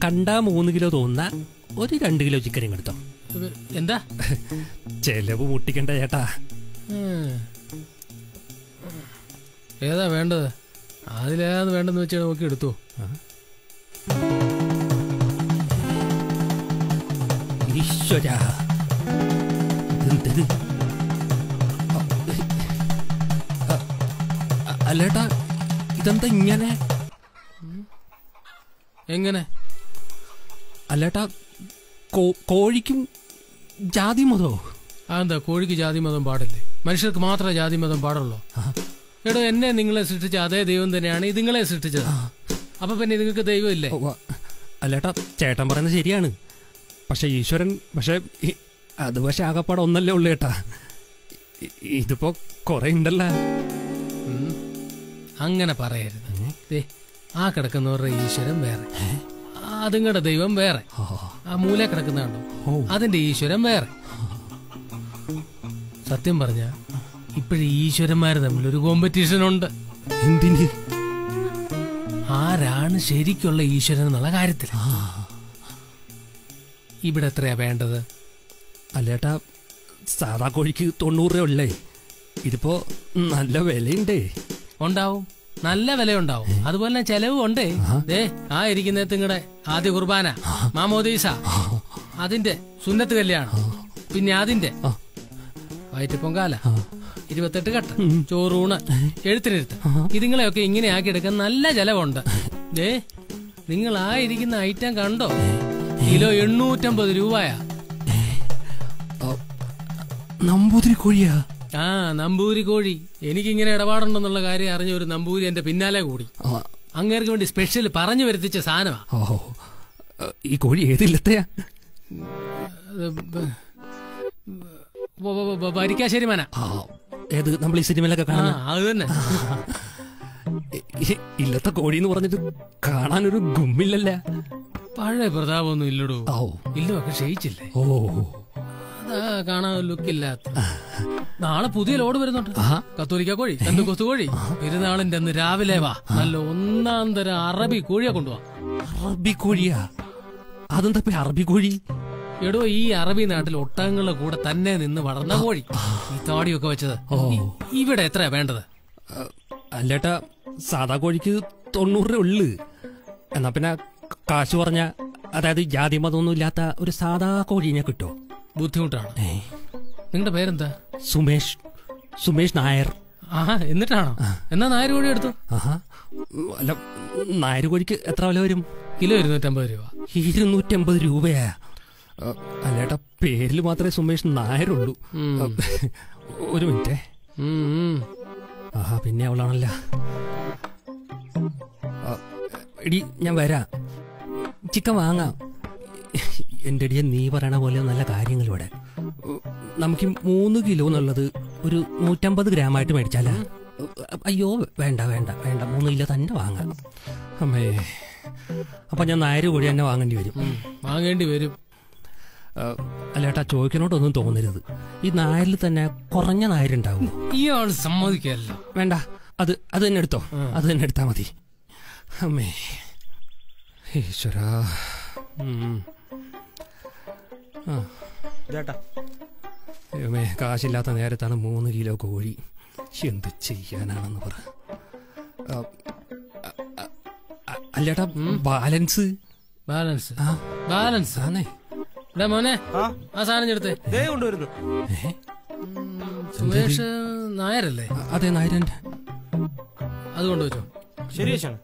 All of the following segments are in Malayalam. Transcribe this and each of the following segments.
കണ്ടാ മൂന്ന് കിലോ തോന്നുന്ന ഒരു രണ്ട് കിലോ ചിക്കനും എടുത്തോ ഇത് എന്താ ചെലവ് മുട്ടിക്കണ്ട ചേട്ടാ ഉം. ഏതാ വേണ്ടത് അതിലേതാന്ന് വേണ്ടെന്ന് വെച്ചാൽ നോക്കി എടുത്തു ഈശ്വര ഇതെന്തിത്? അ, അ, അല്ലേട്ടാ ഇതെന്താ ഇങ്ങനെ എങ്ങനെ അല്ലേട്ടാ കോ- കോഴിക്കും ജാതി മതോ അതെന്താ കോഴിക്ക് ജാതി മതം പാടില്ലേ മനുഷ്യർക്ക് മാത്രമേ ജാതി മതം പാടുള്ളൂ എടോ എന്നെ നിങ്ങളെ സൃഷ്ടിച്ച അതേ ദൈവം തന്നെയാണ് ഇതുങ്ങളെ സൃഷ്ടിച്ചത് അപ്പൊ പിന്നെ നിങ്ങൾക്ക് ദൈവം ഇല്ലേ ഉവ്വ. അല്ലേട്ടാ ചേട്ടൻ പറയുന്നത് ശരിയാണ് പക്ഷെ ഈശ്വരൻ പക്ഷെ ഇ- അത് പക്ഷെ ആകപ്പാടെ ഒന്നല്ലേ ഉള്ളു ചേട്ടാ ഇ- ഇതിപ്പോ കൊറേ ഉണ്ടല്ലോ ഉം. അങ്ങനെ പറയരുത് ദേ, ആ കിടക്കുന്നവരുടെ ഈശ്വരൻ വേറെ അതുങ്ങളുടെ ദൈവം വേറെ ആ, ആ മൂല കിടക്കുന്നുണ്ടോ ഓ. അതിന്റെ ഈശ്വരൻ വേറെ സത്യം പറഞ്ഞ ഇപ്പോഴും ഈശ്വരന്മാര് തമ്മിൽ ഒരു കോമ്പറ്റീഷൻ ഉണ്ട് എന്തിന് ആരാണ് ശരിക്കുള്ള ഈശ്വരൻ എന്നുള്ള കാര്യത്തിൽ ഇവിടെ എത്രയാ വേണ്ടത് അല്ലേട്ടാ സാധാ കോഴിക്ക് തൊണ്ണൂറ് രൂപ ഉള്ളേ ഇതിപ്പോ നല്ല വിലയുണ്ടേ ഉണ്ടാവും നല്ല വിലയുണ്ടാവും അതുപോലെ തന്നെ ചെലവും ഉണ്ടേ ദേ ആ ഇരിക്കുന്ന നിങ്ങളുടെ ആദ്യ കുർബാന മാമോദീസ അതിന്റെ സുന്നത്ത് കല്യാണം പിന്നെ അതിന്റെ ആ. വയറ്റ് പൊങ്കാല ഇരുപത്തെട്ട് കെട്ട് ചോറൂണ് എഴുത്തിനെഴുത്ത് ഇതിങ്ങളെയൊക്കെ ഇങ്ങനെ ആക്കി എടുക്കാൻ നല്ല ചെലവുണ്ട് ദേ നിങ്ങൾ ആ ഇരിക്കുന്ന ഐറ്റം കണ്ടോ കിലോ എണ്ണൂറ്റമ്പത് രൂപയാ നമ്പൂതിരി കോഴിയാ ആ നമ്പൂരി കോഴി എനിക്കിങ്ങനെ ഇടപാടുണ്ടെന്നുള്ള കാര്യം അറിഞ്ഞ ഒരു നമ്പൂരി എന്റെ പിന്നാലെ കൂടി ആ, അങ്ങേർക്ക് വേണ്ടി സ്പെഷ്യൽ പറഞ്ഞു വരുത്തിച്ച സാധനമാ ഓ ഈ കോഴി ഏതില്ലത്തെയാ അത് ബ- ബ- ബ- ബ- വരിക്കാശ്ശേരി മന ആ ഏത് നമ്മൾ ഈ സിനിമയിലൊക്കെ ആ കാണുന്ന അത് തന്നെ ഇ- ഇ- ഇല്ലത്തെ കോഴി എന്ന് പറഞ്ഞിട്ട് കാണാനൊരു ഗുമ്മില്ലല്ല പഴയ പ്രതാപമൊന്നും ഇല്ലടോ ഓ ഇല്ലൊക്കെ ക്ഷയിച്ചില്ലേ ഓ അതാ കാണാൻ ലുക്കില്ലാത്ത നാളെ പുതിയ ലോഡ് വരുന്നുണ്ട് ആഹാ. കത്തോലിക്ക കോഴി എന്ത് കൊത്തു കോഴി പെരുന്നാളിന്റെ അന്ന് രാവിലെ വാ നല്ല ഒന്നാം തരം അറബി കോഴിയെ കൊണ്ടുപോവാ അറബി കോഴിയാ അതെന്താ ഇപ്പൊ അറബി കോഴി എടോ ഈ അറബി നാട്ടിൽ ഒട്ടകങ്ങളുടെ കൂടെ തന്നെ നിന്ന് വളർന്ന കോഴി ഈ താടിയൊക്കെ വെച്ചത് ഓ. ഇ- ഇവിടെ എത്രയാ വേണ്ടത് ആ, അല്ലേട്ടാ സാധാ കോഴിക്ക് തൊണ്ണൂറ് രൂപ ഉള്ളു എന്നാ പിന്നെ കാശ് പറഞ്ഞ അതായത് ജാതി മതമൊന്നും ഇല്ലാത്ത ഒരു സാധാ കോഴീനെ കിട്ടോ ബുദ്ധിമുട്ടാണ് ഏ നിങ്ങളുടെ പേരെന്താ സുമേഷ് സുമേഷ് നായർ ആഹാ എന്നിട്ടാണോ എന്നാ നായർ കോഴി എടുത്തു ആഹാ ഉം, അല്ല നായർ കോഴിക്ക് എത്ര വില വരും കിലോ ഇരുന്നൂറ്റമ്പത് രൂപ ഇരുന്നൂറ്റമ്പത് രൂപയാ ആ, അല്ലേട്ടാ പേരിൽ മാത്രമേ സുമേഷ് നായരുള്ളൂ ഉം. ആ, ഒരു മിനിറ്റേ ഉം, ഉം. ആഹാ പിന്നെ അവളാണല്ല ആ, എടി ഞാൻ വരാം ചിക്കൻ വാങ്ങാം എൻ്റെ അടിയെ നീ പറയണ പോലെ നല്ല കാര്യങ്ങൾ ഇവിടെ നമുക്ക് ഈ മൂന്ന് കിലോ എന്നുള്ളത് ഒരു നൂറ്റമ്പത് ഗ്രാമായിട്ട് മേടിച്ചാലാ അയ്യോ വേണ്ട വേണ്ട വേണ്ട മൂന്ന് കിലോ തന്നെ വാങ്ങാം അമ്മേ അപ്പം ഞാൻ നായര് കോഴി തന്നെ വാങ്ങേണ്ടി വരും ഉം. വാങ്ങേണ്ടി വരും ആ, അല്ലേട്ടാ ചോദിക്കണോട്ടൊന്നും തോന്നരുത് ഈ നായരിൽ തന്നെ കുറഞ്ഞ നായരുണ്ടാവും ഇയാൾ സമ്മതിക്കല്ല വേണ്ട അത് അത് തന്നെ എടുത്തോ അത് തന്നെ എടുത്താ മതി അമ്മേ ഈശ്വരാ ഉം. ആ ചേട്ടാ ദൈവമേ കാശില്ലാത്ത നേരത്താണ് മൂന്ന് കിലോ കോഴി ശ്ശി, എന്ത് ചെയ്യാനാണെന്ന് പറ ആ, ആ, ആ, അല്ലേട്ടാ ബാലൻസ് ബാലൻസ് ആ ബാലൻസ് ആന്നേ ഇവിടെ മോനെ ആ ആ സാധനം എടുത്തേ ദേ കൊണ്ടുവരുന്നു ഏ സുമേഷ് നായരല്ലേ അ- അതെ നായരൻ്റെ അത് കൊണ്ടുവച്ചോ ശരി ചേച്ചാണ്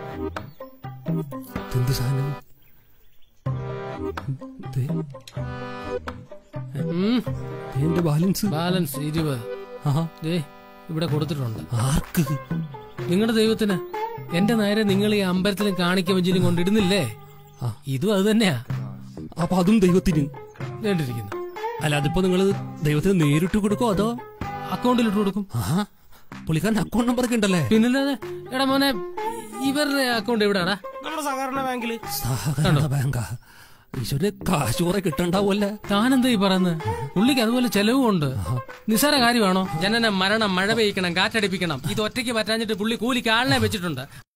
എന്ത് സാധനം ദേ, ഉം. ദേ എന്റെ ബാലൻസ് ബാലൻസ് ഇരുപത് ആഹാ ദേ ഇവിടെ കൊടുത്തിട്ടുണ്ട് ആർക്ക് നിങ്ങളുടെ ദൈവത്തിന് എന്റെ നേരെ നിങ്ങൾ ഈ അമ്പലത്തിലും കാണിക്ക വെഞ്ചിലും കൊണ്ടിടുന്നില്ലേ ആ. ഇതും അത് തന്നെയാ അപ്പൊ അതും ദൈവത്തിന് വേണ്ടിയിരിക്കുന്നു അല്ല അതിപ്പോ നിങ്ങൾ ദൈവത്തിന് നേരിട്ട് കൊടുക്കോ അതോ അക്കൗണ്ടിൽ ഇട്ട് കൊടുക്കും ആ പുള്ളിക്കാരൻ അക്കൗണ്ട് നമ്പർ ഒക്കെ ഉണ്ടല്ലേ പിന്നല്ലാതെ എടാ മോനെ ഇവരുടെ അക്കൗണ്ട് എവിടെയാടാ നമ്മുടെ സാധാരണ ബാങ്കില് സഹകരണ ബാങ്കാ ഈശ്വരന് കാശ് കുറെ കിട്ടണ്ടാവുമല്ലേ താനെന്താ ഈ പറയുന്നത് പുള്ളിക്ക് അതുപോലെ ചെലവും ഉണ്ട് നിസ്സാര കാര്യമാണോ ജനനം മരണം മഴ പെയ്യിക്കണം കാറ്റടിപ്പിക്കണം ഇത് ഒറ്റയ്ക്ക് പറ്റാഞ്ഞിട്ട് പുള്ളി കൂലിക്ക് ആളിനെ വെച്ചിട്ടുണ്ട്